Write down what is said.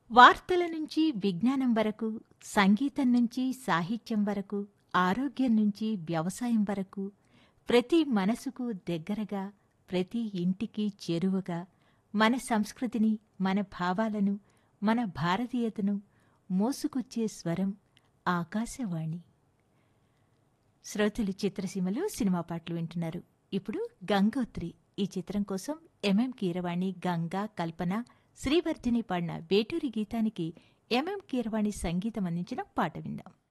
వార్తల నుంచి విజ్ఞానం వరకు సంగీతం నుంచి సాహిత్యం వరకు ఆరోగ్యం నుంచి వ్యవసాయం వరకు ప్రతి మనసుకు దగ్గరగా ప్రతి ఇంటికి చేరువగా మన సంస్కృతిని మన భావాలను మన భారతీయతను మోసుకొచ్చే స్వరం ఆకాశవాణి శ్రోతలు చిత్రసీమలో సినిమా పాటలు వింటున్నారు ఇప్పుడు గంగోత్రి ఈ చిత్రం కోసం ఎంఎం కీరవాణి గంగా కల్పన శ్రీవర్ధిని పాడిన వేటూరి గీతానికి ఎంఎం కీరవాణి సంగీతం అందించిన పాట విందాం